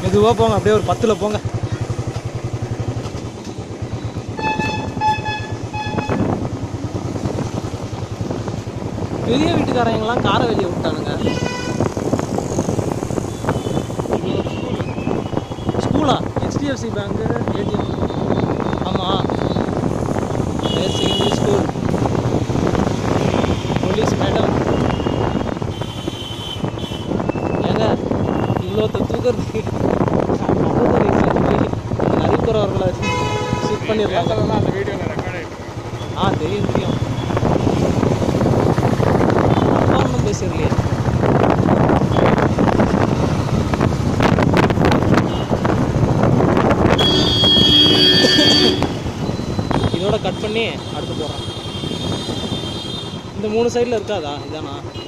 மெதுவாக போங்க அப்படியே ஒரு பத்தில் போங்க பெரிய வீட்டுக்காரங்கெல்லாம் காரை வெளியே விட்டானுங்க ஸ்கூலா ஹெச்டிஎஃப்சி பேங்க்கு ஏடிஎம் ஆமாம் higher secondary school police madam ஏங்க இவ்வளோ தூக்கிறதுக்கு அறிவுறவர்களை ஷூட் பண்ணிடலாம் பேசுறதெல்லாம் அந்த வீடியோவில் ரெக்கார்ட் ஆகிட்டு ஆ தெரியும் தெரியும் அப்பா ஒன்றும் பேசலையே இதோட கட் பண்ணி அடுத்து போடுறேன் இந்த மூணு சைடில் இருக்காதா இதானா